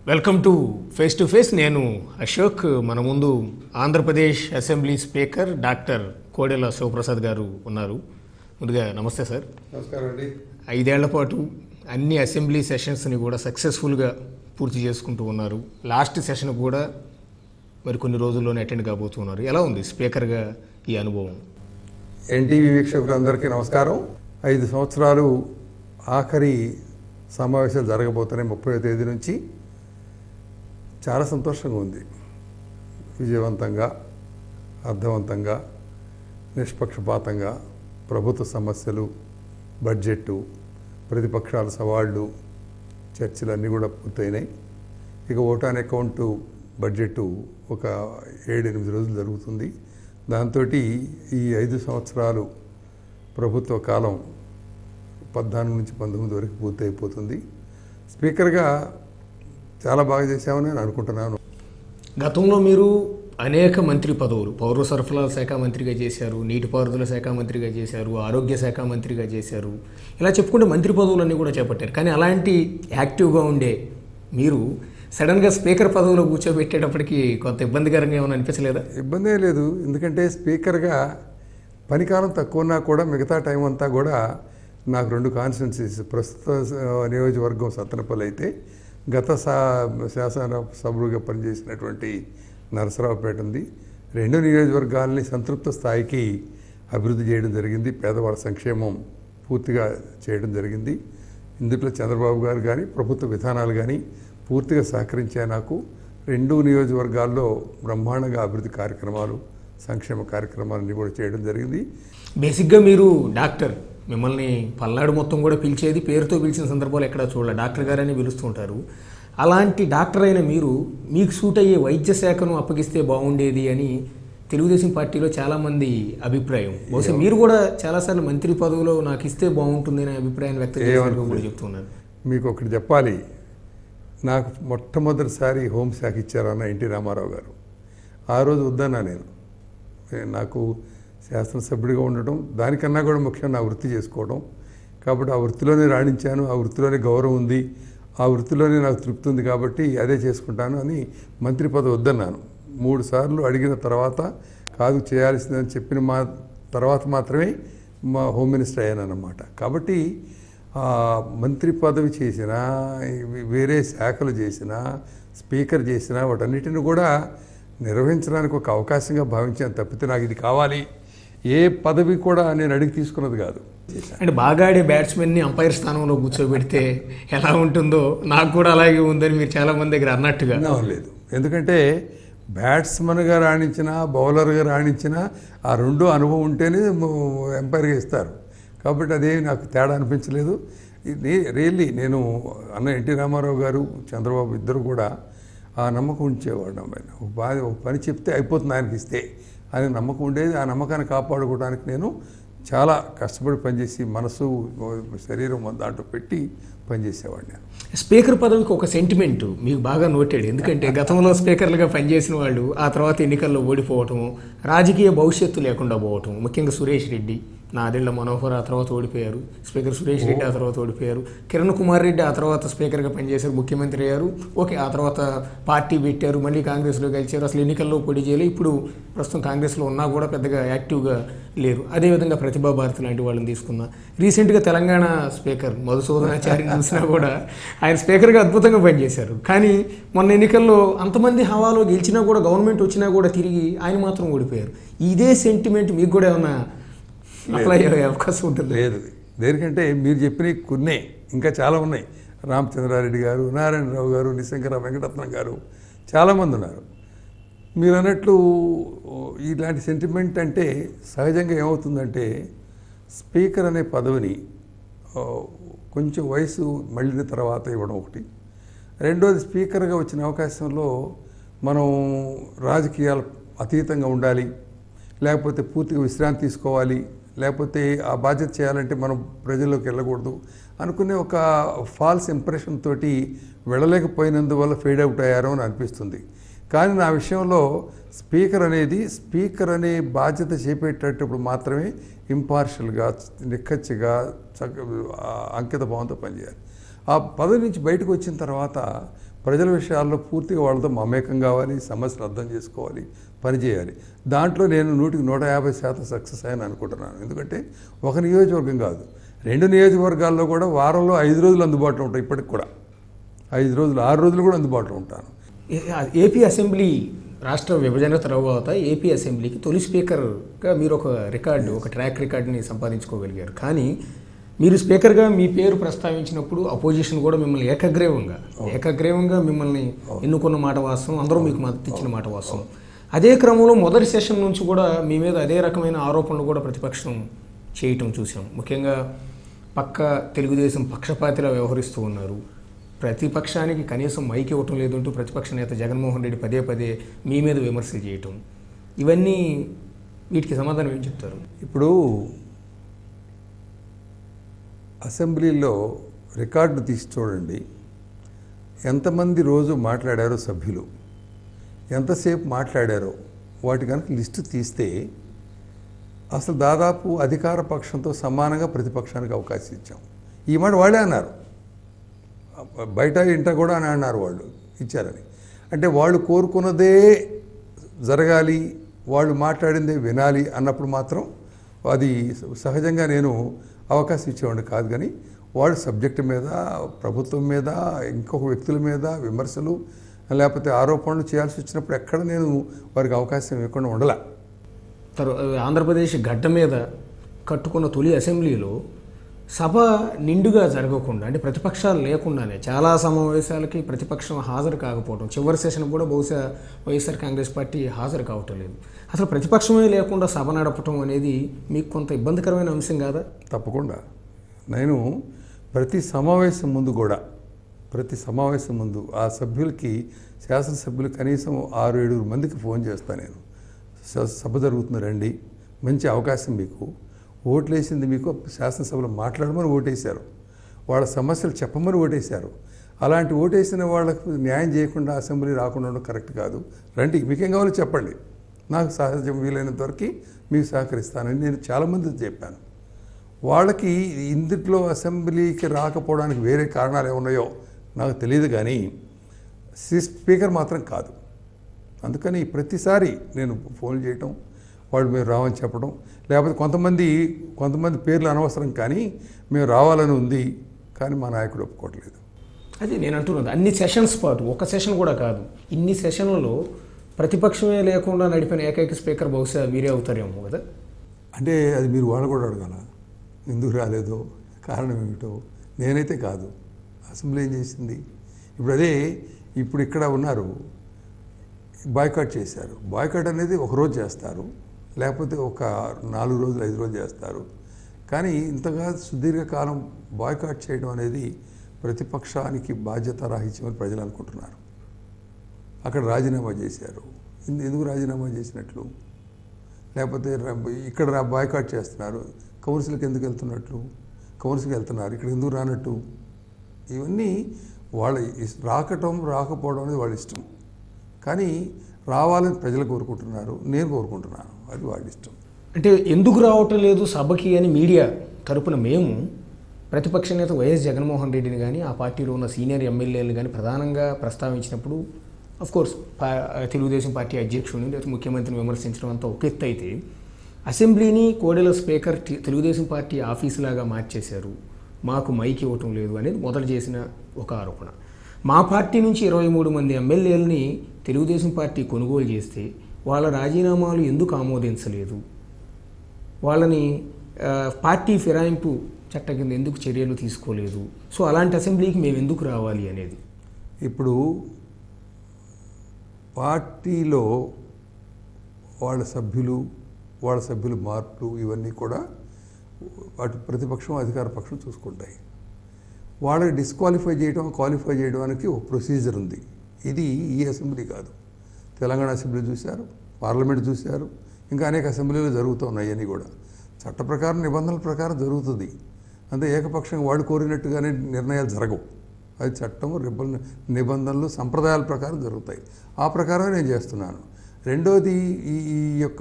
Welcome to face to face నేను అశోక్ మన ముందు Andhra Pradesh assembly speaker doctor Kodela Sivaprasad garu ఉన్నారు ముందుగా నమస్తే సార్ నమస్కారం అండి ఐదేళ్ల పాటు అన్ని అసెంబ్లీ సెషన్స్ని కూడా సక్సెస్ఫుల్గా పూర్తి చేసుకుంటూ ఉన్నారు లాస్ట్ సెషన్ కూడా మరి కొన్ని రోజుల్లోనే అటెండ్ కాబోతున్నారు ఎలా ఉంది స్పీకర్గా ఈ అనుభవం ఎన్టీవీ వీక్షకులందరికీ నమస్కారం ఐదు సంవత్సరాలు ఆఖరి సమావేశాలు జరగబోతున్నాయి ముప్పై తేదీ నుంచి చాలా సంతోషంగా ఉంది విజయవంతంగా అర్థవంతంగా నిష్పక్షపాతంగా ప్రభుత్వ సమస్యలు బడ్జెట్టు ప్రతిపక్షాల సవాళ్ళు చర్చలు అన్నీ కూడా పూర్తయినాయి ఇక ఓట్ ఆన్ అకౌంట్ బడ్జెట్ ఒక ఏడెనిమిది రోజులు జరుగుతుంది దాంతో ఈ ఐదు సంవత్సరాలు ప్రభుత్వ కాలం పద్నాలుగు నుంచి పంతొమ్మిది వరకు పూర్తి అయిపోతుంది స్పీకర్గా చాలా బాగా చేశామని నేను అనుకుంటున్నాను గతంలో మీరు అనేక మంత్రి పదవులు పౌర సరఫరాల శాఖ మంత్రిగా చేశారు నీటిపారుదల శాఖ మంత్రిగా చేశారు ఆరోగ్య శాఖ మంత్రిగా చేశారు ఇలా చెప్పుకుంటే మంత్రి పదవులన్నీ కూడా చేపట్టారు కానీ అలాంటి యాక్టివ్గా ఉండే మీరు సడన్గా స్పీకర్ పదవిలో కూర్చోబెట్టేటప్పటికి కొంత ఇబ్బందికరంగా ఏమైనా అనిపించలేదా ఇబ్బందే లేదు ఎందుకంటే స్పీకర్గా పనికాలం తక్కువ ఉన్నా కూడా మిగతా టైం అంతా కూడా నాకు రెండు కాన్స్టిట్యున్సీస్ ప్రస్తుత ఆ, నియోజకవర్గం సత్తనపల్లి అయితే గత సా శాసన సభ్యులుగా పనిచేసినటువంటి నరసరావుపేట ఉంది రెండు నియోజకవర్గాల్ని సంతృప్త స్థాయికి అభివృద్ధి చేయడం జరిగింది పేదవాళ్ళ సంక్షేమం పూర్తిగా చేయడం జరిగింది ఇందులో చంద్రబాబు గారు కానీ ప్రభుత్వ విధానాలు కానీ పూర్తిగా సహకరించాయి నాకు రెండు నియోజకవర్గాల్లో బ్రహ్మాండంగా అభివృద్ధి కార్యక్రమాలు సంక్షేమ కార్యక్రమాలన్నీ కూడా చేయడం జరిగింది బేసిక్గా మీరు డాక్టర్ మిమ్మల్ని పల్నాడు మొత్తం కూడా పిలిచేది పేరుతో పిలిచిన సందర్భాలు ఎక్కడా చూడాలి డాక్టర్ గారని పిలుస్తుంటారు అలాంటి డాక్టర్ అయిన మీరు మీకు సూట్ అయ్యే వైద్య శాఖను అప్పగిస్తే బాగుండేది అని తెలుగుదేశం పార్టీలో చాలామంది అభిప్రాయం బహుశా మీరు కూడా చాలాసార్లు మంత్రి పదవిలో నాకు ఇస్తే బాగుంటుంది అనే అభిప్రాయాన్ని వ్యక్తం చేసినట్టు కూడా చెప్తున్నారు మీకు ఒకటి చెప్పాలి నాకు మొట్టమొదటిసారి హోంశాఖ ఇచ్చారన్న ఎన్టీ రామారావు గారు ఆ రోజు వద్దన్నా నేను నేను నాకు శాసనసభ్యుడిగా ఉండటం దానికన్నా కూడా ముఖ్యం నా వృత్తి చేసుకోవడం కాబట్టి ఆ వృత్తిలోనే రాణించాను ఆ వృత్తిలోనే గౌరవం ఉంది ఆ వృత్తిలోనే నాకు తృప్తి ఉంది కాబట్టి అదే చేసుకుంటాను అని మంత్రి పదవి వద్దన్నాను మూడు సార్లు అడిగిన తర్వాత కాదు చేయాల్సిందని చెప్పిన మా తర్వాత మాత్రమే మా హోమ్ మినిస్టర్ అయ్యానన్నమాట కాబట్టి ఆ, మంత్రి పదవి చేసినా ఇవి వేరే శాఖలు చేసినా స్పీకర్ చేసినా వాటన్నిటిని కూడా నిర్వహించడానికి ఒక అవకాశంగా భావించాను తప్పితే నాకు ఇది కావాలి ఏ పదవి కూడా నేను అడిగి తీసుకున్నది కాదు అంటే బాగా ఆడే బ్యాట్స్మెన్ని అంపైర్ స్థానంలో కూర్చోబెడితే ఎలా ఉంటుందో నాకు కూడా అలాగే ఉందని మీరు చాలా మంది దగ్గర అన్నట్టుగా విన్నాం లేదు ఎందుకంటే బ్యాట్స్మన్గా రాణించిన బౌలర్గా రాణించిన ఆ రెండు అనుభవం ఉంటేనే ఎంపైర్గా ఇస్తారు కాబట్టి అదేమి నాకు తేడా అనిపించలేదు ఇది రియల్లీ నేను అన్న ఎన్టీ రామారావు గారు చంద్రబాబు ఇద్దరు కూడా ఆ నమ్మకం ఉంచేవాడు నా పైన ఒక బాధ ఒక పని చెప్తే అయిపోతుంది ఆయనకి ఇస్తే అనే నమ్మకం ఉండేది ఆ నమ్మకాన్ని కాపాడుకోవడానికి నేను చాలా కష్టపడి పనిచేసి మనసు శరీరం దాంట్లో పెట్టి పనిచేసేవాడిని నేను స్పీకర్ పదవికి ఒక సెంటిమెంట్ మీకు బాగా నోటెడ్ ఎందుకంటే గతంలో స్పీకర్లుగా పనిచేసిన వాళ్ళు ఆ తర్వాత ఎన్నికల్లో ఓడిపోవటం రాజకీయ భవిష్యత్తు లేకుండా పోవటం ముఖ్యంగా సురేష్ రెడ్డి నాదెళ్ల మనోహర్ ఆ తర్వాత ఓడిపోయారు స్పీకర్ సురేష్ రెడ్డి ఆ తర్వాత ఓడిపోయారు కిరణ్ కుమార్ రెడ్డి ఆ తర్వాత స్పీకర్గా పనిచేశారు ముఖ్యమంత్రి అయ్యారు ఓకే ఆ తర్వాత పార్టీ పెట్టారు మళ్ళీ కాంగ్రెస్లో గెలిచారు అసలు ఎన్నికల్లో పోటీ చేయలేదు ఇప్పుడు ప్రస్తుతం కాంగ్రెస్లో ఉన్నా కూడా పెద్దగా యాక్టివ్గా లేరు అదేవిధంగా ప్రతిభా భారతి లాంటి వాళ్ళని తీసుకున్నా రీసెంట్గా తెలంగాణ స్పీకర్ మధుసూదనాచార్య చూసినా కూడా ఆయన స్పీకర్గా అద్భుతంగా పనిచేశారు కానీ మొన్న ఎన్నికల్లో అంతమంది హవాలో గెలిచినా కూడా గవర్నమెంట్ వచ్చినా కూడా తిరిగి ఆయన మాత్రం ఓడిపోయారు ఇదే సెంటిమెంట్ మీకు కూడా ఏమన్నా అప్లై అయ్యే అవకాశం ఉంటుంది లేదు దేనికంటే మీరు చెప్పిన కొన్నే ఇంకా చాలా ఉన్నాయి రామచంద్రారెడ్డి గారు నారాయణరావు గారు నిశంకర వెంకటరత్నం గారు చాలామంది ఉన్నారు మీరు అన్నట్లు ఇలాంటి సెంటిమెంట్ అంటే సహజంగా ఏమవుతుందంటే స్పీకర్ అనే పదవిని ఆ, కొంచెం వయసు మళ్ళిన తర్వాత ఇవ్వడం ఒకటి రెండోది స్పీకర్గా వచ్చిన అవకాశంలో మనం రాజకీయాల అతీతంగా ఉండాలి లేకపోతే పూర్తిగా విశ్రాంతి తీసుకోవాలి లేకపోతే ఆ బాధ్యత చేయాలంటే మనం ప్రజల్లోకి వెళ్ళకూడదు అనుకునే ఒక ఫాల్స్ ఇంప్రెషన్ తోటి వెళ్ళలేకపోయినందువల్ల ఫేడ్ అవుట్ అయ్యారో అని అనిపిస్తుంది కానీ నా విషయంలో స్పీకర్ అనేది స్పీకర్ అనే బాధ్యత చేపట్టేటప్పుడు మాత్రమే ఇంపార్షియల్గా నిక్కచ్చిగా చక్క ఆ అంకిత భావంతో పనిచేయాలి ఆ పదవి నుంచి బయటకు వచ్చిన తర్వాత ప్రజల విషయాల్లో పూర్తిగా వాళ్ళతో మమేకం కావాలి సమస్యలు అర్థం చేసుకోవాలి పని చేయాలి దాంట్లో నేను నూటికి నూట యాభై శాతం సక్సెస్ అయ్యాను అనుకుంటున్నాను ఎందుకంటే ఒక నియోజకవర్గం కాదు రెండు నియోజకవర్గాల్లో కూడా వారంలో ఐదు రోజులు అందుబాటులో ఉంటాయి ఇప్పటికి కూడా ఐదు రోజులు ఆరు రోజులు కూడా అందుబాటులో ఉంటాను ఏ- ఏపీ అసెంబ్లీ రాష్ట్ర విభజన తర్వాత ఏపీ అసెంబ్లీకి తొలి స్పీకర్గా మీరు ఒక రికార్డు ఒక ట్రాక్ రికార్డుని సంపాదించుకోగలిగారు కానీ మీరు స్పీకర్గా మీ పేరు ప్రస్తావించినప్పుడు అపోజిషన్ కూడా మిమ్మల్ని ఏకగ్రీవంగా ఏకగ్రీవంగా మిమ్మల్ని ఎన్నుకున్న మాట వాస్తవం అందరూ మీకు మద్దతు ఇచ్చిన మాట వాస్తవం అదే క్రమంలో మొదటి సెషన్ నుంచి కూడా మీ మీద అదే రకమైన ఆరోపణలు కూడా ప్రతిపక్షం చేయటం చూసాం ముఖ్యంగా పక్క తెలుగుదేశం పక్షపాతిలా వ్యవహరిస్తూ ఉన్నారు ప్రతిపక్షానికి కనీసం మైక్ ఇవ్వటం లేదంటూ ప్రతిపక్ష నేత జగన్మోహన్ రెడ్డి పదే పదే మీ మీద విమర్శలు చేయటం ఇవన్నీ వీటికి సమాధానం ఏం చెప్తారు ఇప్పుడు అసెంబ్లీలో రికార్డు తీసి చూడండి ఎంతమంది రోజు మాట్లాడారో సభ్యులు ఎంతసేపు మాట్లాడారో వాటి కనుక లిస్టు తీస్తే అసలు దాదాపు అధికార పక్షంతో సమానంగా ప్రతిపక్షానికి అవకాశం ఇచ్చాం ఈ మాట వాళ్ళే అన్నారు బయట ఇంట కూడా అని అన్నారు వాళ్ళు ఇచ్చారని అంటే వాళ్ళు కోరుకున్నదే జరగాలి వాళ్ళు మాట్లాడిందే వినాలి అన్నప్పుడు మాత్రం అది సహజంగా నేను అవకాశం ఇచ్చేవాడిని కాదు కానీ వాళ్ళు సబ్జెక్టు మీద ప్రభుత్వం మీద ఇంకొక వ్యక్తుల మీద విమర్శలు లేకపోతే ఆరోపణలు చేయాల్సి వచ్చినప్పుడు ఎక్కడ నేను వారికి అవకాశం ఇవ్వకుండా ఉండలా తర్వా ఆంధ్రప్రదేశ్ గడ్డ మీద కట్టుకున్న తొలి అసెంబ్లీలో సభ నిండుగా జరగకుండా అంటే ప్రతిపక్షాలు లేకుండానే చాలా సమావేశాలకి ప్రతిపక్షం హాజరు కాకపోవడం చివరి సెషన్ కూడా బహుశా వైఎస్ఆర్ కాంగ్రెస్ పార్టీ హాజరు కావటం లేదు అసలు ప్రతిపక్షమే లేకుండా సభ నడపటం అనేది మీకు కొంత ఇబ్బందికరమైన అంశం కాదా తప్పకుండా నేను ప్రతి సమావేశం ముందు కూడా ప్రతి సమావేశం ముందు ఆ సభ్యులకి శాసనసభ్యులు కనీసం ఆరు ఏడుగురు మందికి ఫోన్ చేస్తాను నేను స- సభ జరుగుతుంది రండి మంచి అవకాశం మీకు ఓట్లేసింది మీకు శాసనసభలో మాట్లాడమని ఓటేశారు వాళ్ళ సమస్యలు చెప్పమని ఓటేశారు అలాంటి ఓటేసిన వాళ్ళకు న్యాయం చేయకుండా అసెంబ్లీ రాకుండా ఉండడం కరెక్ట్ కాదు రండి మీకేం కావాలో చెప్పండి నాకు సహజం వీలైనంత వరకు మీకు సహకరిస్తానని నేను చాలామంది చెప్పాను వాళ్ళకి ఇందుట్లో అసెంబ్లీకి రాకపోవడానికి వేరే కారణాలు ఏమున్నాయో నాకు తెలియదు కానీ సి- స్పీకర్ మాత్రం కాదు అందుకని ప్రతిసారి నేను ఫోన్ చేయటం వాళ్ళు మీరు రావని చెప్పడం లేకపోతే కొంతమంది కొంతమంది పేర్లు అనవసరం కానీ మేము రావాలని ఉంది కానీ మా నాయకుడు ఒప్పుకోవట్లేదు అది నేను అంటున్నది అన్ని సెషన్స్ పాటు ఒక సెషన్ కూడా కాదు ఇన్ని సెషన్లలో ప్రతిపక్షమే లేకుండా నడిపిన ఏకైక స్పీకర్ బహుశా మీరే అవుతారేమో కదా అంటే అది మీరు వాళ్ళు కూడా అడగాల ఎందుకు రాలేదో కారణం ఏమిటో నేనైతే కాదు అసెంబ్లీ ఏం చేసింది ఇప్పుడు అదే ఇప్పుడు ఇక్కడ ఉన్నారు బాయ్కాట్ చేశారు బాయ్కాట్ అనేది ఒక రోజు చేస్తారు లేకపోతే ఒక నాలుగు రోజులు ఐదు రోజులు చేస్తారు కానీ ఇంతగా సుదీర్ఘకాలం బాయ్కాట్ చేయడం అనేది ప్రతిపక్షానికి బాధ్యత రాహిత్యమని ప్రజలు అనుకుంటున్నారు అక్కడ రాజీనామా చేశారు ఎందు- ఎందుకు రాజీనామా చేసినట్లు లేకపోతే ర- ఇక్కడ రా బాయ్కాట్ చేస్తున్నారు కౌన్సిల్కి ఎందుకు వెళ్తున్నట్లు కౌన్సిల్కి వెళ్తున్నారు ఇక్కడ ఎందుకు రానట్టు ఇవన్నీ వాళ్ళ ఇస్- రాకటం రాకపోవడం అనేది వాళ్ళ ఇష్టం కానీ రావాలని ప్రజలు కోరుకుంటున్నారు నేను కోరుకుంటున్నాను అది వాళ్ళ ఇష్టం అంటే ఎందుకు రావటం లేదు సభకి అని మీడియా తరపున మేము ప్రతిపక్ష నేత వైఎస్ జగన్మోహన్ రెడ్డిని కానీ ఆ పార్టీలో ఉన్న సీనియర్ ఎమ్మెల్యేలు కానీ ప్రధానంగా ప్రస్తావించినప్పుడు అఫ్ కోర్స్ తెలుగుదేశం పార్టీ అధ్యక్షుడిని లేదా ముఖ్యమంత్రిని విమర్శించడం అంతా ఒక ఎత్తు అయితే అసెంబ్లీని కోడెల స్పీకర్ టి- తెలుగుదేశం పార్టీ ఆఫీసులాగా మార్చేశారు మాకు మైక్ ఇవ్వటం లేదు అనేది మొదలు చేసిన ఒక ఆరోపణ మా పార్టీ నుంచి ఇరవై మూడు మంది ఎమ్మెల్యేలని తెలుగుదేశం పార్టీ కొనుగోలు చేస్తే వాళ్ళ రాజీనామాలు ఎందుకు ఆమోదించలేదు వాళ్ళని ఆ, పార్టీ ఫిరాయింపు చట్ట కింద ఎందుకు చర్యలు తీసుకోలేదు సో అలాంటి అసెంబ్లీకి మేము ఎందుకు రావాలి అనేది ఇప్పుడు పార్టీలో వాళ్ళ సభ్యులు వాళ్ళ సభ్యుల మార్పులు ఇవన్నీ కూడా అటు ప్రతిపక్షం అధికార పక్షం చూసుకుంటాయి వాళ్ళని డిస్క్వాలిఫై చేయడం క్వాలిఫై చేయడానికి ఒక ప్రొసీజర్ ఉంది ఇది ఈ అసెంబ్లీ కాదు తెలంగాణ అసెంబ్లీ చూశారు పార్లమెంట్ చూశారు ఇంకా అనేక అసెంబ్లీలు జరుగుతూ ఉన్నాయి అన్నీ కూడా చట్ట ప్రకారం నిబంధనల ప్రకారం జరుగుతుంది అంతే ఏకపక్షంగా వాళ్ళు కోరినట్టుగానే నిర్ణయాలు జరగవు అది చట్టం రిబల్ నిబంధనలు సంప్రదాయాల ప్రకారం జరుగుతాయి ఆ ప్రకారమే నేను చేస్తున్నాను రెండోది ఈ ఈ యొక్క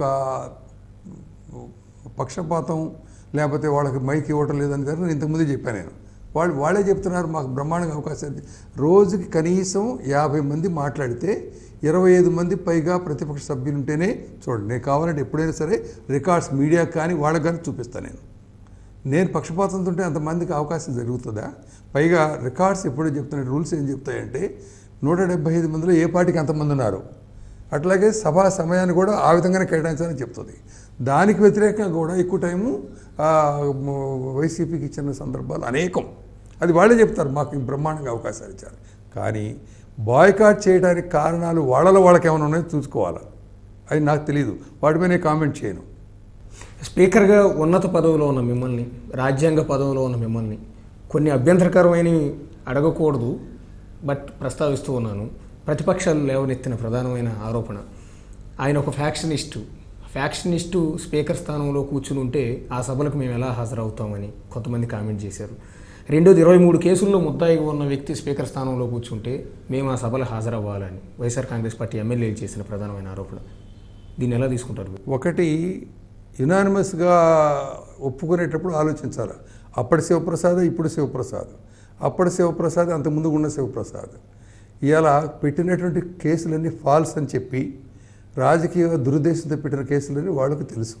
పక్షపాతం లేకపోతే వాళ్ళకి మైక్ ఇవ్వటం లేదని దగ్గర నేను ఇంతకుముందే చెప్పాను నేను వాళ్ళు వాళ్ళే చెప్తున్నారు మాకు బ్రహ్మాండంగా అవకాశం ఉంది రోజుకి కనీసం యాభై మంది మాట్లాడితే ఇరవై ఐదు మంది పైగా ప్రతిపక్ష సభ్యులు ఉంటేనే చూడండి నేను కావాలంటే ఎప్పుడైనా సరే రికార్డ్స్ మీడియా కానీ వాళ్ళకి కానీ చూపిస్తాను నేను నేను పక్షపాతంతో ఉంటే అంతమందికి అవకాశం జరుగుతుందా పైగా రికార్డ్స్ ఎప్పుడూ చెప్తున్నాయి రూల్స్ ఏం చెప్తాయంటే నూట డెబ్బై ఐదు మందిలో ఏ పార్టీకి అంతమంది ఉన్నారు అట్లాగే సభా సమయాన్ని కూడా ఆ విధంగానే కేటాయించాలని చెప్తుంది దానికి వ్యతిరేకంగా కూడా ఎక్కువ టైము ఆ, మ- వైసీపీకి ఇచ్చిన సందర్భాలు అనేకం అది వాళ్ళే చెప్తారు మాకు బ్రహ్మాండంగా అవకాశాలు ఇచ్చారు కానీ బాయ్కాట్ చేయడానికి కారణాలు వాళ్ళలో వాళ్ళకి ఏమైనా ఉన్నాయో చూసుకోవాలి అది నాకు తెలియదు వాటి మీద నేను కామెంట్ చేయను స్పీకర్గా ఉన్నత పదవిలో ఉన్న మిమ్మల్ని రాజ్యాంగ పదవిలో ఉన్న మిమ్మల్ని కొన్ని అభ్యంతరకరమైనవి అడగకూడదు బట్ ప్రస్తావిస్తూ ఉన్నాను ప్రతిపక్షాలు లేవనెత్తిన ప్రధానమైన ఆరోపణ ఆయన ఒక ఫ్యాక్షనిస్టు ఫ్యాక్షనిస్టు స్పీకర్ స్థానంలో కూర్చుని ఉంటే ఆ సభలకు మేము ఎలా హాజరవుతామని కొంతమంది కామెంట్ చేశారు రెండోది ఇరవై మూడు కేసుల్లో ముద్దాయిగా ఉన్న వ్యక్తి స్పీకర్ స్థానంలో కూర్చుంటే మేము ఆ సభలు హాజరవ్వాలని వైఎస్ఆర్ కాంగ్రెస్ పార్టీ ఎమ్మెల్యేలు చేసిన ప్రధానమైన ఆరోపణ దీన్ని ఎలా తీసుకుంటారు మీరు? ఒకటి యునానిమస్గా ఒప్పుకునేటప్పుడు ఆలోచించాలి అప్పటి శివప్రసాద్ ఇప్పుడు శివప్రసాద్ అప్పటి శివప్రసాద్ అంతకుముందు ఉన్న శివప్రసాద్ ఇలా పెట్టినటువంటి కేసులన్నీ ఫాల్స్ అని చెప్పి రాజకీయ దురుద్దేశంతో పెట్టిన కేసులని వాళ్ళకు తెలుసు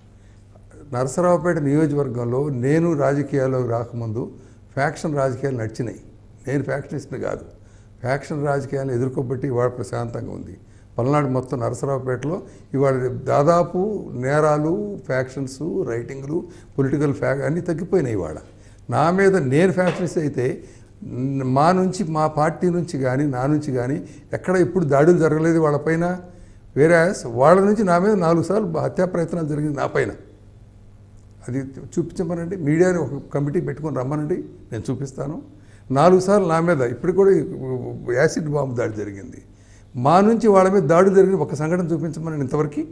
నరసరావుపేట నియోజకవర్గంలో నేను రాజకీయాల్లోకి రాకముందు ఫ్యాక్షన్ రాజకీయాలు నడిచినాయి నేను ఫ్యాక్షనిస్ట్ని కాదు ఫ్యాక్షన్ రాజకీయాలను ఎదుర్కోబట్టి ఇవాళ ప్రశాంతంగా ఉంది పల్నాడు మొత్తం నరసరావుపేటలో ఇవాళ దాదాపు నేరాలు ఫ్యాక్షన్స్ రైటింగ్లు పొలిటికల్ ఫ్యా అన్నీ తగ్గిపోయినాయి ఇవాళ నా మీద నేను ఫ్యాక్షనిస్ట్ అయితే న్- మా నుంచి మా పార్టీ నుంచి కానీ నా నుంచి కానీ ఎక్కడ ఎప్పుడు దాడులు జరగలేదు వాళ్ళపైన వేరే వాళ్ళ నుంచి నా మీద నాలుగు సార్లు హత్యా ప్రయత్నాలు జరిగింది నా పైన అది చూపించమనండి మీడియాని ఒక కమిటీ పెట్టుకొని రమ్మనండి నేను చూపిస్తాను నాలుగు సార్లు నా మీద ఇప్పుడు కూడా యాసిడ్ బాంబు దాడి జరిగింది మా నుంచి వాళ్ళ మీద దాడి జరిగిన ఒక సంఘటన చూపించమని ఇంతవరకు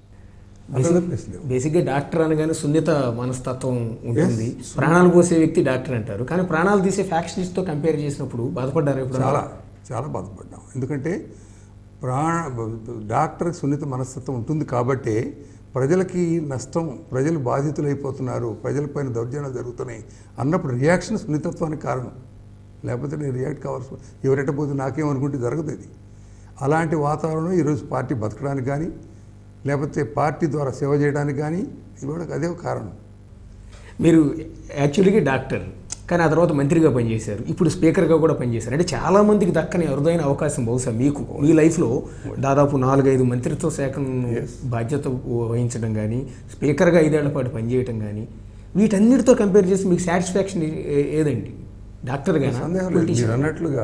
అంతగా ప్లేస్ లేవు. బేసిక్గా డాక్టర్ అనగానే సున్నిత మనస్తత్వం ఉంటుంది ప్రాణాలు పోసే వ్యక్తి డాక్టర్ అంటారు కానీ ప్రాణాలు తీసే ఫ్యాక్షనిస్ట్తో కంపేర్ చేసినప్పుడు బాధపడ్డారు ఎప్పుడు చాలా చాలా బాధపడ్డాం ఎందుకంటే ప్రాణ డాక్టర్ సున్నిత మనస్తత్వం ఉంటుంది కాబట్టే ప్రజలకి నష్టం ప్రజలు బాధితులైపోతున్నారు ప్రజలపైన దౌర్జన్యాలు జరుగుతున్నాయి అన్నప్పుడు రియాక్షన్ సున్నితత్వానికి కారణం లేకపోతే నేను రియాక్ట్ కావాల్సి ఎవరెట్ట పోతే నాకేమనుకుంటే జరగదు ఇది అలాంటి వాతావరణం ఈరోజు పార్టీ బతకడానికి కానీ లేకపోతే పార్టీ ద్వారా సేవ చేయడానికి కానీ ఇవాళ అదే ఒక కారణం మీరు యాక్చువల్గా డాక్టర్ కానీ ఆ తర్వాత మంత్రిగా పనిచేశారు ఇప్పుడు స్పీకర్గా కూడా పనిచేశారు అంటే చాలా మందికి దక్కని అరుదైన అవకాశం బహుశా మీకు మీ లైఫ్లో దాదాపు నాలుగైదు మంత్రిత్వ శాఖను బాధ్యత వహించడం కానీ స్పీకర్గా ఐదేళ్ల పాటు పనిచేయడం కానీ వీటన్నిటితో కంపేర్ చేసి మీకు సాటిస్ఫాక్షన్ ఏదండి డాక్టర్గా సందేహం లేదు మీరు అన్నట్లుగా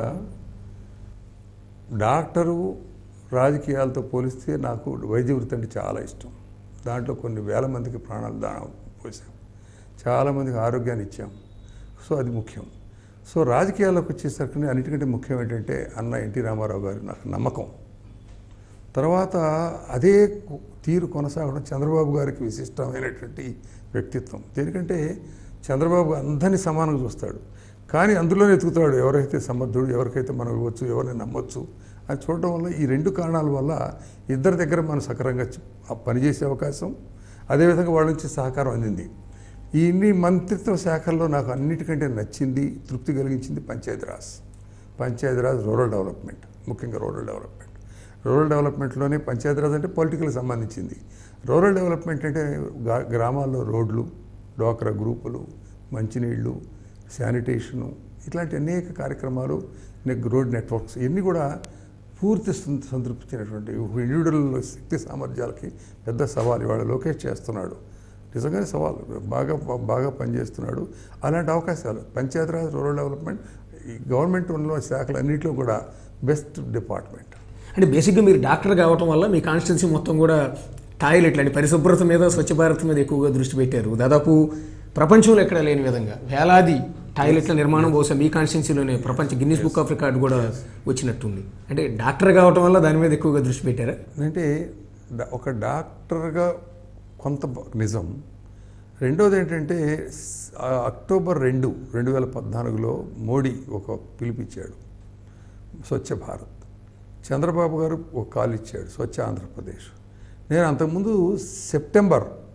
డాక్టరు రాజకీయాలతో పోలిస్తే నాకు వైద్య వృత్తి అంటే చాలా ఇష్టం దాంట్లో కొన్ని వేల మందికి ప్రాణాలు దానం పోసాం చాలామందికి ఆరోగ్యాన్ని ఇచ్చాం సో అది ముఖ్యం సో రాజకీయాల్లోకి వచ్చేసరికి అన్నిటికంటే ముఖ్యం ఏంటంటే అన్న ఎన్టీ రామారావు గారు నాకు నమ్మకం తర్వాత అదే కు- తీరు కొనసాగడం చంద్రబాబు గారికి విశిష్టమైనటువంటి వ్యక్తిత్వం ఎందుకంటే చంద్రబాబు అందరినీ సమానంగా చూస్తాడు కానీ అందులోనే ఎతుకుతాడు ఎవరైతే సమర్థుడు ఎవరికైతే మనం ఇవ్వచ్చు ఎవరిని నమ్మొచ్చు అది చూడడం వల్ల ఈ రెండు కారణాల వల్ల ఇద్దరి దగ్గర మనం సక్రమంగా చ- ఆ పనిచేసే అవకాశం అదేవిధంగా వాళ్ళ నుంచి సహకారం అందింది ఈ ఇన్ని మంత్రిత్వ శాఖల్లో నాకు అన్నిటికంటే నచ్చింది తృప్తి కలిగించింది పంచాయతీరాజ్ పంచాయతీరాజ్ రూరల్ డెవలప్మెంట్ ముఖ్యంగా రూరల్ డెవలప్మెంట్ రూరల్ డెవలప్మెంట్లోనే పంచాయతీరాజ్ అంటే పొలిటికల్కి సంబంధించింది రూరల్ డెవలప్మెంట్ అంటే గా- గ్రామాల్లో రోడ్లు డోక్రా గ్రూపులు మంచినీళ్ళు శానిటేషను ఇట్లాంటి అనేక కార్యక్రమాలు నెక్ రోడ్ నెట్వర్క్స్ ఇవన్నీ కూడా పూర్తి సం- సంతృప్తించినటువంటి ఇండివిజువల్ శక్తి సామర్థ్యాలకి పెద్ద సవాల్ ఇవాళ లోకేష్ చేస్తున్నాడు నిజంగానే సవాల్ బాగా బాగా పనిచేస్తున్నాడు అలాంటి అవకాశాలు పంచాయతీరాజ్ రూరల్ డెవలప్మెంట్ ఈ గవర్నమెంట్ ఉన్న శాఖలన్నింటిలో కూడా బెస్ట్ డిపార్ట్మెంట్ అంటే బేసిక్గా మీరు డాక్టర్ కావటం వల్ల మీ కాన్స్టిట్యున్సీ మొత్తం కూడా టాయిలెట్లు అంటే పరిశుభ్రత మీద స్వచ్ఛ భారత్ మీద ఎక్కువగా దృష్టి పెట్టారు దాదాపు ప్రపంచంలో ఎక్కడ లేని విధంగా వేలాది టాయిలెట్ల నిర్మాణం బహుశా మీ కాన్స్టిట్యున్సీలోనే ప్రపంచ గిన్నీస్ బుక్ ఆఫ్ రికార్డ్ కూడా వచ్చినట్టుంది అంటే డాక్టర్ కావటం వల్ల దాని మీద ఎక్కువగా దృష్టి పెట్టారా అంటే డా- ఒక డాక్టర్గా కొంత బ- నిజం రెండోది ఏంటంటే స్- ఆ అక్టోబర్ రెండు రెండు వేల పద్నాలుగులో మోడీ ఒక పిలిపిచ్చాడు స్వచ్ఛ భారత్ చంద్రబాబు గారు ఒక కాల్ ఇచ్చాడు స్వచ్ఛ ఆంధ్రప్రదేశ్ నేను అంతకుముందు సెప్టెంబర్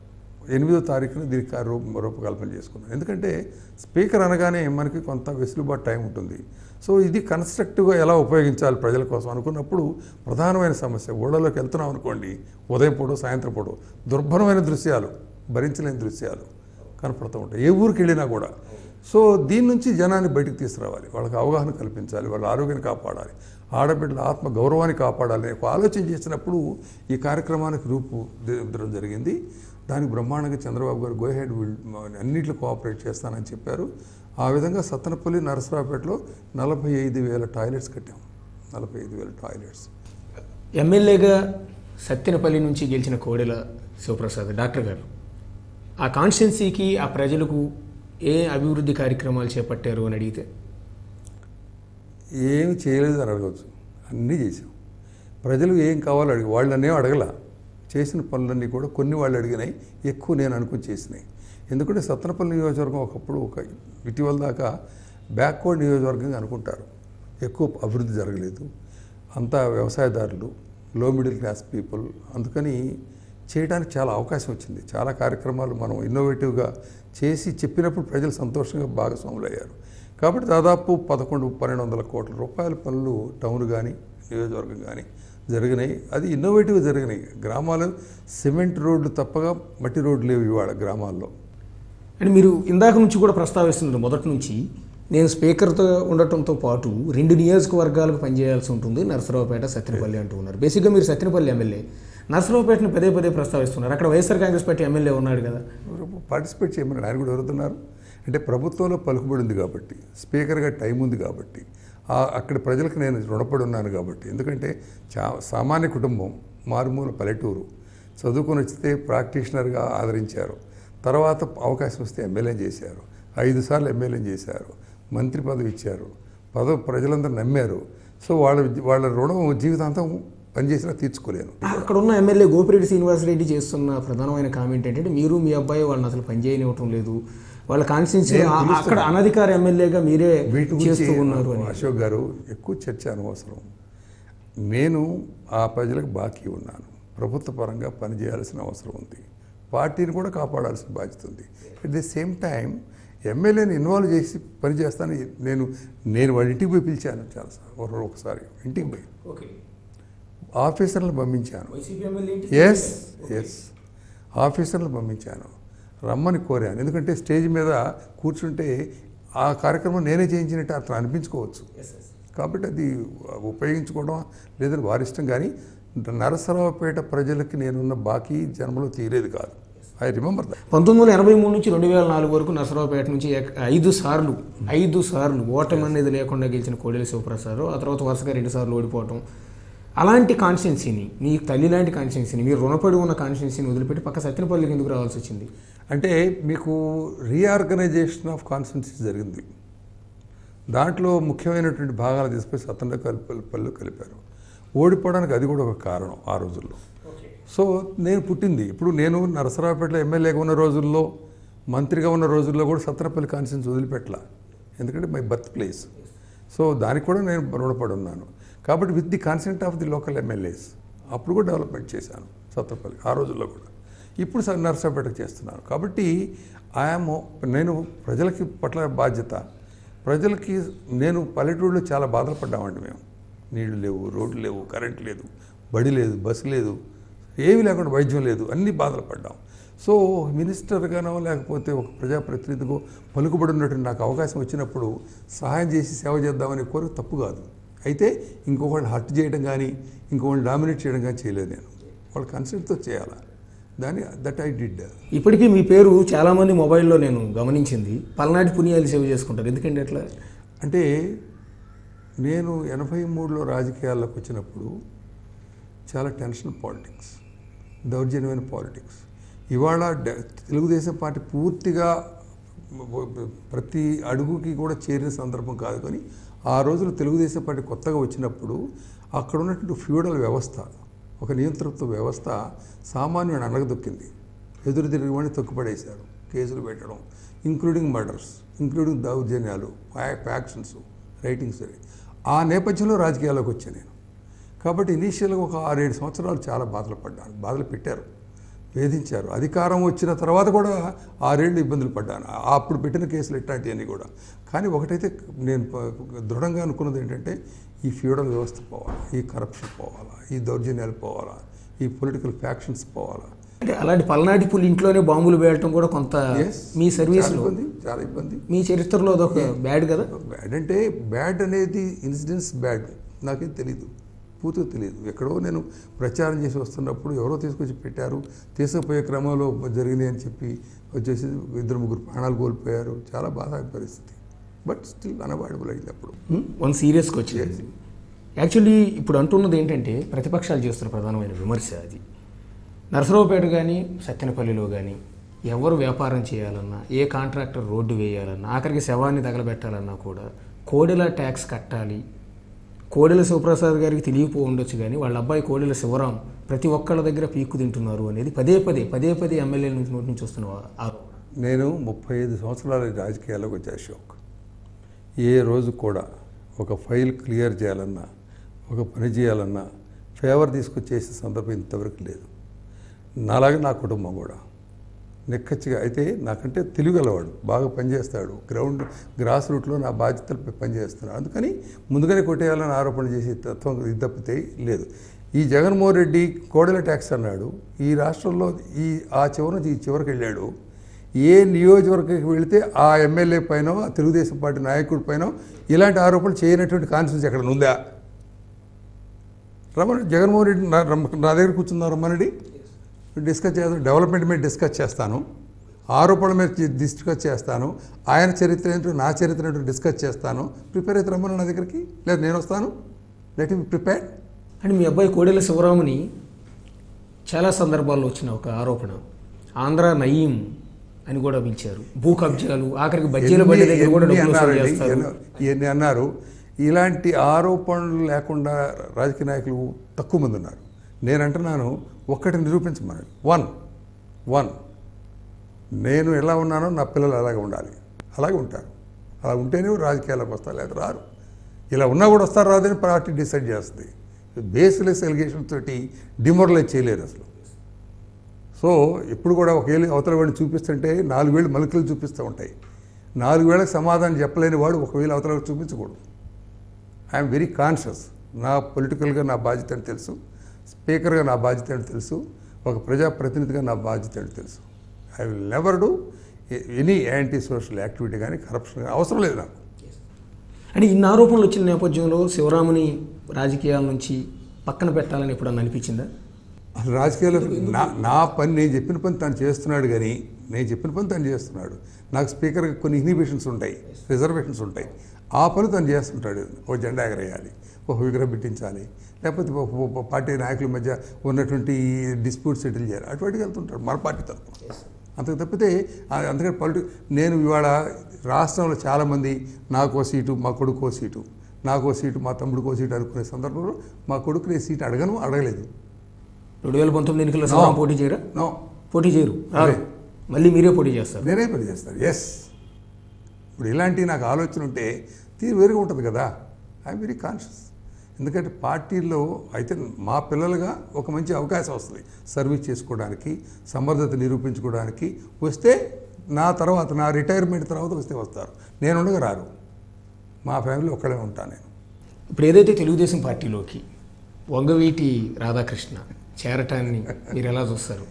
ఎనిమిదో తారీఖున దీనికి ఆ రూప రూపకల్పన చేసుకున్నాం ఎందుకంటే స్పీకర్ అనగానే మనకి కొంత వెసులుబాటు టైం ఉంటుంది సో ఇది కన్స్ట్రక్టివ్గా ఎలా ఉపయోగించాలి ప్రజల కోసం అనుకున్నప్పుడు ప్రధానమైన సమస్య ఊళ్ళలోకి వెళ్తున్నాం అనుకోండి ఉదయం పూట సాయంత్రం పూట దుర్భరమైన దృశ్యాలు భరించలేని దృశ్యాలు కనపడుతూ ఉంటాయి ఏ ఊరికి వెళ్ళినా కూడా సో దీని నుంచి జనాన్ని బయటికి తీసుకురావాలి వాళ్ళకి అవగాహన కల్పించాలి వాళ్ళ ఆరోగ్యాన్ని కాపాడాలి ఆడబిడ్డల ఆత్మ గౌరవాన్ని కాపాడాలి అనే ఒక ఆలోచన చేసినప్పుడు ఈ కార్యక్రమానికి రూపుదిద్దడం జరిగింది దానికి బ్రహ్మాండంగా చంద్రబాబు గారు గోహెడ్ అన్నింటిలో కోఆపరేట్ చేస్తానని చెప్పారు ఆ విధంగా సత్తనపల్లి నరసరావుపేటలో నలభై ఐదు వేల టాయిలెట్స్ కట్టాం నలభై ఐదు వేల టాయిలెట్స్ ఎమ్మెల్యేగా సత్తెనపల్లి నుంచి గెలిచిన కోడెల శివప్రసాద్ డాక్టర్ గారు ఆ కాన్స్టిట్యున్సీకి ఆ ప్రజలకు ఏ అభివృద్ధి కార్యక్రమాలు చేపట్టారు అని అడిగితే ఏమి చేయలేదు అని అడగవచ్చు అన్నీ చేసాం ప్రజలు ఏం కావాలో అడిగి వాళ్ళనే అడగల చేసిన పనులన్నీ కూడా కొన్ని వాళ్ళు అడిగినాయి ఎక్కువ నేను అనుకుని చేసినాయి ఎందుకంటే సత్తనపల్లి నియోజకవర్గం ఒకప్పుడు ఒక ఇటీవల దాకా బ్యాక్వర్డ్ నియోజకవర్గంగా అనుకుంటారు ఎక్కువ అభివృద్ధి జరగలేదు అంతా వ్యవసాయదారులు లో మిడిల్ క్లాస్ పీపుల్ అందుకని చేయడానికి చాలా అవకాశం వచ్చింది చాలా కార్యక్రమాలు మనం ఇన్నోవేటివ్గా చేసి చెప్పినప్పుడు ప్రజలు సంతోషంగా భాగస్వాములు అయ్యారు కాబట్టి దాదాపు పదకొండు పన్నెండు వందల కోట్ల రూపాయల పనులు టౌన్ కానీ నియోజకవర్గం కానీ జరిగినాయి అది ఇన్నోవేటివ్గా జరిగినాయి గ్రామాలు సిమెంట్ రోడ్లు తప్పగా మట్టి రోడ్లు లేవు ఇవాళ గ్రామాల్లో అంటే మీరు ఇందాక నుంచి కూడా ప్రస్తావిస్తున్నారు మొదటి నుంచి నేను స్పీకర్తో ఉండటంతో పాటు రెండు నియోజకవర్గాలకు పనిచేయాల్సి ఉంటుంది నరసరావుపేట సత్యనపల్లి అంటూ ఉన్నారు బేసిక్గా మీరు సత్యనపల్లి ఎమ్మెల్యే నరసరావుపేటను పదే పదే ప్రస్తావిస్తున్నారు అక్కడ వైఎస్ఆర్ కాంగ్రెస్ పార్టీ ఎమ్మెల్యే ఉన్నాడు కదా పార్టిసిపేట్ చేయమని ఆయన కూడా ఎవరుతున్నారు అంటే ప్రభుత్వంలో పలుకుబడి ఉంది కాబట్టి స్పీకర్గా టైం ఉంది కాబట్టి ఆ- అక్కడ ప్రజలకు నేను రుణపడి ఉన్నాను కాబట్టి ఎందుకంటే చా సామాన్య కుటుంబం మారుమూల పల్లెటూరు చదువుకొని వచ్చితే ప్రాక్టీషనర్గా ఆదరించారు తర్వాత అవకాశం వస్తే ఎమ్మెల్యే చేశారు ఐదు సార్లు ఎమ్మెల్యే చేశారు మంత్రి పదవి ఇచ్చారు పదవి ప్రజలందరూ నమ్మారు సో వాళ్ళ వాళ్ళ రుణం జీవితాంతం పనిచేసినా తీర్చుకోలేను అక్కడ ఉన్న ఎమ్మెల్యే గోపిరెడ్డి శ్రీనివాసరెడ్డి చేస్తున్న ప్రధానమైన కామెంట్ ఏంటంటే మీరు మీ అబ్బాయి వాళ్ళని అసలు పనిచేయనివ్వటం లేదు వాళ్ళ కాన్స్టిట్యున్సీ అక్కడ అనధికార ఎమ్మెల్యేగా మీరే వీటి చేస్తూ గురించి ఉన్నారు అని అశోక్ గారు ఎక్కువ చర్చ అనవసరం నేను ఆ ప్రజలకు బాకీ ఉన్నాను ప్రభుత్వ పరంగా పనిచేయాల్సిన అవసరం ఉంది పార్టీని కూడా కాపాడాల్సిన బాధ్యత ఉంది అట్ ది సేమ్ టైం ఎమ్మెల్యేని ఇన్వాల్వ్ చేసి పనిచేస్తాను నేను నేను వాళ్ళ ఇంటికి పోయి పిలిచాను చాలా ఒకసారి ఇంటికి పోయి ఓకే ఆఫీసర్లను పంపించాను వైసీపీ ఎమ్మెల్యే ఎస్ ఎస్ ఆఫీసర్లు పంపించాను రమ్మని కోరాను ఎందుకంటే స్టేజ్ మీద కూర్చుంటే ఆ కార్యక్రమం నేనే చేయించినట్టు అతను అనిపించుకోవచ్చు కాబట్టి అది ఉపయోగించుకోవడం లేదని వారి ఇష్టం కానీ నరసరావుపేట ప్రజలకి నేనున్న బాకీ జన్మలో తీరేది కాదు ఐ రిమెంబర్ దట్ పంతొమ్మిది వందల ఎనభై మూడు నుంచి రెండు వేల నాలుగు వరకు నరసరావుపేట నుంచి ఏక- ఐదు సార్లు ఐదు సార్లు ఓటమి అనేది లేకుండా గెలిచిన కోడెల శివప్రసాద్ ఆ తర్వాత వరుసగా రెండు సార్లు ఓడిపోవటం అలాంటి కాన్స్టిట్యున్సీని మీ తల్లి లాంటి కాన్స్టిట్యున్సీని మీరు రుణపడి ఉన్న కాన్స్టిట్యున్సీని వదిలిపెట్టి పక్క సత్యనపల్లికి ఎందుకు రావాల్సి వచ్చింది అంటే మీకు రీఆర్గనైజేషన్ ఆఫ్ కాన్స్టిట్యూన్సీ జరిగింది దాంట్లో ముఖ్యమైనటువంటి భాగాలు తీసుకొని సత్తంలో కలిపి పళ్ళు కలిపారు ఓడిపోవడానికి అది కూడా ఒక కారణం ఆ రోజుల్లో సో నేను పుట్టింది ఇప్పుడు నేను నరసరావుపేటలో ఎమ్మెల్యేగా ఉన్న రోజుల్లో మంత్రిగా ఉన్న రోజుల్లో కూడా సత్తనపల్లి కాన్స్టిట్యూన్సీ వదిలిపెట్టలా ఎందుకంటే మై బర్త్ ప్లేస్ సో దానికి కూడా నేను రుణపడి ఉన్నాను కాబట్టి with the consent of the local MLAs అప్పుడు కూడా డెవలప్మెంట్ చేశాను సత్తనపల్లి ఆ రోజుల్లో కూడా ఇప్పుడు సార్ నరసరావుపేటకు చేస్తున్నాను కాబట్టి ఐఎమ్ నేను ప్రజలకి పట్ల బాధ్యత ప్రజలకి నేను పల్లెటూరులో చాలా బాధలు పడ్డామండి మేము నీళ్లు లేవు రోడ్లు లేవు కరెంట్ లేదు బడి లేదు బస్సు లేదు ఏమీ లేకుండా వైద్యం లేదు అన్ని బాధలు పడ్డాం సో మినిస్టర్గానో లేకపోతే ఒక ప్రజాప్రతినిధిగో పలుకుబడి ఉన్నటువంటి నాకు అవకాశం వచ్చినప్పుడు సహాయం చేసి సేవ చేద్దామనే కోరిక తప్పు కాదు అయితే ఇంకొకళ్ళు హర్ట్ చేయడం కానీ ఇంకొకళ్ళు డామినేట్ చేయడం కానీ చేయలేదు నేను వాళ్ళ కన్సెంట్తో చేయాలి దాని దట్ ఐ డిడ్ ఇప్పటికీ మీ పేరు చాలామంది మొబైల్లో నేను గమనించింది పల్నాటి పుణ్యాలు సేవ్ చేసుకుంటారు ఎందుకంటే అట్లా అంటే నేను ఎనభై మూడులో రాజకీయాల్లోకి వచ్చినప్పుడు చాలా టెన్షన్ పాలిటిక్స్ దౌర్జన్యమైన పాలిటిక్స్ ఇవాళ డ- తెలుగుదేశం పార్టీ పూర్తిగా ప్రతి అడుగుకి కూడా చేరిన సందర్భం కాదు కానీ ఆ రోజులు తెలుగుదేశం పార్టీ కొత్తగా వచ్చినప్పుడు అక్కడ ఉన్నటువంటి ఫ్యూడల్ వ్యవస్థ ఒక నియంతృత్వ వ్యవస్థ సామాన్యుని అనగదొక్కింది ఎదురు తిరిగి వాడిని తొక్కుపడేశారు కేసులు పెట్టడం ఇంక్లూడింగ్ మర్డర్స్ ఇంక్లూడింగ్ దౌర్జన్యాలు ఫ్యాక్షన్స్ రైటింగ్స్ అని ఆ నేపథ్యంలో రాజకీయాల్లోకి వచ్చాను నేను కాబట్టి ఇనీషియల్గా ఒక ఆరేడు సంవత్సరాలు చాలా బాధలు పడ్డాను బాధలు పెట్టారు వేధించారు అధికారం వచ్చిన తర్వాత కూడా ఆరేళ్ళు ఇబ్బందులు పడ్డాను ఆ- అప్పుడు పెట్టిన కేసులు ఇట్లాంటివన్నీ కూడా కానీ ఒకటైతే నేను ప- దృఢంగా అనుకున్నది ఏంటంటే ఈ ఫ్యూడల్ వ్యవస్థ పోవాలా ఈ కరప్షన్ పోవాలా ఈ దౌర్జన్యాలు పోవాలా ఈ పొలిటికల్ ఫ్యాక్షన్స్ పోవాలా అంటే అలాంటి పల్నాటి పులి ఇంట్లోనే బాంబులు వేయటం కూడా కొంత Yes. మీ చాలా సర్వీస్లో ఇబ్బంది చాలా ఇబ్బంది మీ చరిత్రలో అదొక బ్యాడ్ కదా బ్యాడ్ అంటే బ్యాడ్ అనేది ఇన్సిడెంట్స్ బ్యాడ్ నాకేం తెలీదు పూర్తిగా తెలియదు ఎక్కడో నేను ప్రచారం చేసి వస్తున్నప్పుడు ఎవరో తీసుకొచ్చి పెట్టారు తీసుకుపోయే క్రమంలో జరిగినాయి అని చెప్పి వచ్చేసి ఇద్దరు ముగ్గురు ప్రాణాలు కోల్పోయారు చాలా బాధ పరిస్థితి బట్ స్టిల్ అనవాడబుల్ అయింది అప్పుడు వన్ సీరియస్కి వచ్చింది యాక్చువల్లీ ఇప్పుడు అంటున్నది ఏంటంటే ప్రతిపక్షాలు చేస్తున్న ప్రధానమైన విమర్శ అది నరసరావుపేట కానీ సత్తెనపల్లిలో కానీ ఎవరు వ్యాపారం చేయాలన్నా ఏ కాంట్రాక్టర్ రోడ్డు వేయాలన్నా ఆఖరికి శవాన్ని తగలబెట్టాలన్నా కూడా కోడెల ట్యాక్స్ కట్టాలి కోడెల శివప్రసాద్ గారికి తెలియపో ఉండొచ్చు కానీ వాళ్ళ అబ్బాయి కోడెల శివరాం ప్రతి ఒక్కళ్ళ దగ్గర పీక్కు తింటున్నారు అనేది పదే పదే పదే పదే ఎమ్మెల్యేల నుంచి నోటి నుంచి వస్తున్న ఆరోపణ నేను ముప్పై ఐదు సంవత్సరాల రాజకీయాల్లోకి వచ్చే అశోక్ ఏ రోజు కూడా ఒక ఫైల్ క్లియర్ చేయాలన్నా ఒక పని చేయాలన్నా ఫేవర్ తీసుకొచ్చేసే సందర్భం ఇంతవరకు లేదు నాలాగే నా కుటుంబం కూడా నిక్కచ్చిగా అయితే నాకంటే తెలివిగలవాడు బాగా పనిచేస్తాడు గ్రౌండ్ గ్రాస్ రూట్లో నా బాధ్యతలపై పనిచేస్తున్నాడు అందుకని ముందుగానే కొట్టేయాలని ఆరోపణ చేసే తత్వం ఇది తప్పితే లేదు ఈ జగన్మోహన్ రెడ్డి కోడెల ట్యాక్స్ అన్నాడు ఈ రాష్ట్రంలో ఈ ఆ చివరి నుంచి ఈ చివరికి వెళ్ళాడు ఏ నియోజకవర్గకి వెళితే ఆ ఎమ్మెల్యే పైన ఆ తెలుగుదేశం పార్టీ నాయకుడి పైన ఇలాంటి ఆరోపణలు చేయనటువంటి కాన్ఫిడెన్స్ ఎక్కడ ఉందా రమణ జగన్మోహన్ రెడ్డి నా రమ్మ- నా దగ్గర కూర్చున్నారు రమ్మనండి డిస్కస్ చేస్తాను డెవలప్మెంట్ మీద డిస్కస్ చేస్తాను ఆరోపణల మీద చి- డిస్కస్ చేస్తాను ఆయన చరిత్ర ఏంటో నా చరిత్ర ఏంటో డిస్కస్ చేస్తాను ప్రిపేర్ అయితే రమ్మను నా దగ్గరికి లేదు నేను వస్తాను let me prepare and me అబ్బాయి కోడెల శివరాముని చాలా సందర్భాల్లో వచ్చిన ఒక ఆరోపణ ఆంధ్ర నయీం అని కూడా పిలిచారు భూ కబ్జాలు ఆఖరికి బజ్జీల బండి దగ్గర కూడా ఎన్ని డబ్బులు వసూలు అన్నారండి చేస్తారు ఎన్నో- ఇవన్నీ అన్నారు ఇలాంటి ఆరోపణలు లేకుండా రాజకీయ నాయకులు తక్కువ మంది ఉన్నారు నేను అంటున్నాను ఒక్కటి నిరూపించమన్నాడు వన్ వన్ నేను ఎలా ఉన్నానో నా పిల్లలు అలాగే ఉండాలి అలాగే ఉంటారు అలా ఉంటేనే రాజకీయాలకు వస్తారు లేదా రారు ఇలా ఉన్నా కూడా వస్తారు రాదని పార్టీ డిసైడ్ చేస్తుంది బేస్లెస్ ఎలిగేషన్ తోటి డిమోరలైజ్ చేయలేరు అసలు సో ఎప్పుడు కూడా ఒక ఏళ్ళు అవతల వాడిని చూపిస్తుంటే నాలుగు వేలు మలుకలు చూపిస్తూ ఉంటాయి నాలుగు వేలకు సమాధానం చెప్పలేని వాడు ఒకవేళ అవతల వాడికి చూపించకూడదు ఐఎమ్ వెరీ కాన్షియస్ నా పొలిటికల్గా నా బాధ్యత అని తెలుసు స్పీకర్గా నా బాధ్యత అని తెలుసు ఒక ప్రజాప్రతినిధిగా నా బాధ్యత అని తెలుసు I will never do any anti social activity కానీ కరప్షన్ కానీ అవసరం లేదు నాకు అంటే ఇన్ని ఆరోపణలు వచ్చిన నేపథ్యంలో శివరాముని రాజకీయాల నుంచి పక్కన పెట్టాలని ఎప్పుడన్నా అనిపించిందా అసలు రాజకీయాల్లో నా నా పని నేను చెప్పిన పని తను చేస్తున్నాడు కానీ నేను చెప్పిన పని తను చేస్తున్నాడు నాకు స్పీకర్కి కొన్ని ఇన్హిబిషన్స్ ఉంటాయి రిజర్వేషన్స్ ఉంటాయి ఆ పని తను చేస్తుంటాడు ఓ జెండా ఎగరేయాలి ఒక విగ్రహం పెట్టించాలి లేకపోతే ఒక- ఒక- ఒక పార్టీ నాయకుల మధ్య ఉన్నటువంటి డిస్ప్యూట్ సెటిల్ చేయాలి అటువంటికి వెళ్తుంటాడు మన పార్టీ తరఫున అంతకు తప్పితే ఆ- అందుకని పొలిటి నేను ఇవాళ రాష్ట్రంలో చాలామంది నాకో సీటు మా కొడుకో సీటు నాకో సీటు మా తమ్ముడికో సీటు అనుకునే సందర్భంలో మా కొడుకు నేను సీటు అడగను అడగలేదు రెండు వేల పంతొమ్మిది ఎన్నికల్లో శివరాం పోటీ చేయరా నో పోటీ చేయరు రారు మళ్ళీ మీరే పోటీ చేస్తారు నేనే పని చేస్తాను ఎస్ ఇప్పుడు ఇలాంటి నాకు ఆలోచన ఉంటే తీరు వేరుగా ఉంటుంది కదా ఐఎమ్ వెరీ కాన్షియస్ ఎందుకంటే పార్టీల్లో అయితే మా పిల్లలుగా ఒక మంచి అవకాశం వస్తుంది సర్వీస్ చేసుకోవడానికి సమర్థత నిరూపించుకోవడానికి వస్తే నా తర్వాత నా రిటైర్మెంట్ తర్వాత వస్తే వస్తారు నేను ఉండగా రారు మా ఫ్యామిలీ ఒక్కడే ఉంటాను నేను ఇప్పుడు ఏదైతే తెలుగుదేశం పార్టీలోకి వంగవీటి రాధాకృష్ణ చేరటాన్ని మీరు ఎలా చూస్తారు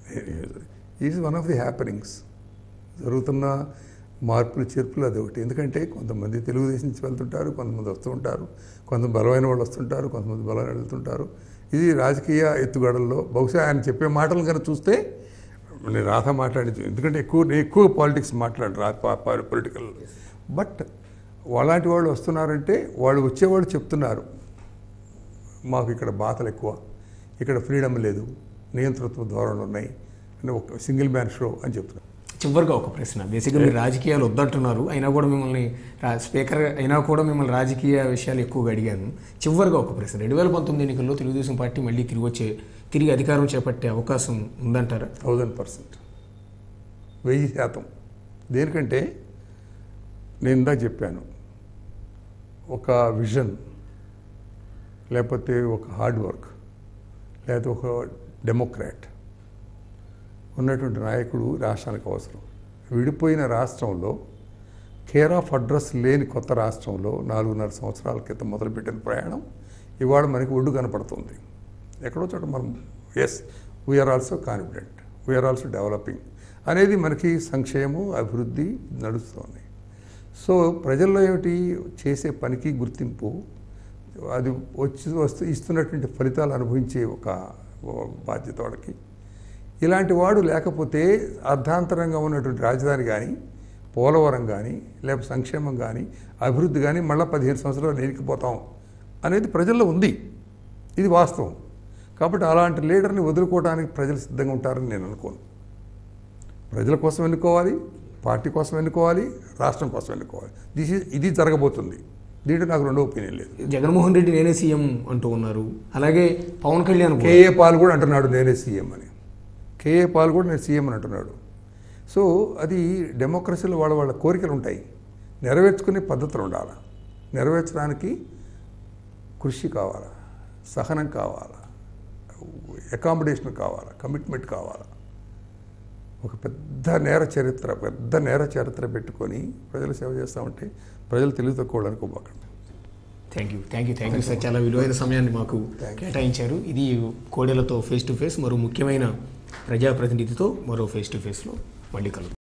is one of the happenings జరుగుతున్న మార్పులు చేర్పులు అది ఒకటి ఎందుకంటే కొంతమంది తెలుగుదేశం నుంచి వెళ్తుంటారు కొంతమంది వస్తూ ఉంటారు కొంతమంది బలమైన వాళ్ళు వస్తుంటారు కొంతమంది బలమైన వాళ్ళు వెళ్తుంటారు ఇది రాజకీయ ఎత్తుగడల్లో బహుశా ఆయన చెప్పే మాటలు కనుక చూస్తే నేను రాధ మాట్లాడి ఎందుకంటే ఎక్కువ నేను ఎక్కువ పాలిటిక్స్ మాట్లాడు రా పొలిటికల్ బట్ అలాంటి వాళ్ళు వస్తున్నారంటే వాళ్ళు వచ్చేవాళ్ళు చెప్తున్నారు మాకు ఇక్కడ బాధలు ఎక్కువ ఇక్కడ ఫ్రీడమ్ లేదు నియంతృత్వ ధోరణులు ఉన్నాయి అని ఒక సింగిల్ మ్యాన్ షో అని చెప్తున్నారు చివరిగా ఒక ప్రశ్న బేసిక్గా మీరు రాజకీయాలు వద్దంటున్నారు అయినా కూడా మిమ్మల్ని రా- స్పీకర్ అయినా కూడా మిమ్మల్ని రాజకీయ విషయాలు ఎక్కువగా అడిగాను చివరిగా ఒక ప్రశ్న రెండు వేల పంతొమ్మిది ఎన్నికల్లో తెలుగుదేశం పార్టీ మళ్ళీ తిరిగి వచ్చే తిరిగి అధికారం చేపట్టే అవకాశం ఉందంటారా థౌజండ్ పర్సెంట్ వెయ్యి శాతం దేనికంటే నేను ఇందాక చెప్పాను ఒక విజన్ లేకపోతే ఒక హార్డ్ వర్క్ లేకపోతే ఒక డెమోక్రాట్ ఉన్నటువంటి నాయకుడు రాష్ట్రానికి అవసరం విడిపోయిన రాష్ట్రంలో కేర్ ఆఫ్ అడ్రస్ లేని కొత్త రాష్ట్రంలో నాలుగున్నర సంవత్సరాల క్రితం మొదలుపెట్టిన ప్రయాణం ఇవాళ మనకి ఒడ్డు కనపడుతుంది ఎక్కడో చోట మనం yes we're also confident we're also developing అనేది మనకి సంక్షేమం అభివృద్ధి నడుస్తుంది సో ప్రజల్లో ఏమిటి చేసే పనికి గుర్తింపు అది వచ్చి వస్తూ ఇస్తున్నటువంటి ఫలితాలు అనుభవించే ఒక ఒక బాధ్యత వాడికి ఇలాంటి వాడు లేకపోతే అర్ధాంతరంగా ఉన్నటువంటి రాజధాని కానీ పోలవరం కానీ లేకపోతే సంక్షేమం కానీ అభివృద్ధి కానీ మళ్ళీ పదిహేను సంవత్సరాలు నేరికిపోతాం అనేది ప్రజల్లో ఉంది ఇది వాస్తవం కాబట్టి అలాంటి లీడర్ని వదులుకోవడానికి ప్రజలు సిద్ధంగా ఉంటారని నేను అనుకోను ప్రజల కోసం ఎన్నుకోవాలి పార్టీ కోసం ఎన్నుకోవాలి రాష్ట్రం కోసం ఎన్నుకోవాలి దిస్ is- ఇది జరగబోతుంది దీంట్లో నాకు రెండో ఒపీనియన్ లేదు జగన్మోహన్ రెడ్డి నేనే సీఎం అంటూ ఉన్నారు అలాగే పవన్ కళ్యాణ్ కూడా. కేఏ పాల్ కూడా అంటున్నాడు నేనే సీఎం అని కేఏ పాల్ కూడా నేను సీఎం అని అంటున్నాడు సో అది డెమోక్రసీలో వాళ్ళ వాళ్ళ కోరికలు ఉంటాయి నెరవేర్చుకునే పద్ధతులు ఉండాలి నెరవేర్చడానికి కృషి కావాలా సహనం కావాలా అకామిడేషన్ కావాలా కమిట్మెంట్ కావాలా ఒక పెద్ద నేర చరిత్ర పెద్ద నేర చరిత్ర పెట్టుకొని ప్రజలు సేవ చేస్తామంటే ప్రజలు తెలివి తక్కువ అనుకోబాకండి thank you thank you thank you sir చాలా విలువైన సమయాన్ని మాకు కేటాయించారు ఇది కోడెలతో ఫేస్ టు ఫేస్ మరో ముఖ్యమైన ప్రజాప్రతినిధితో మరో ఫేస్ టు ఫేస్లో మళ్ళీ కలుద్దాం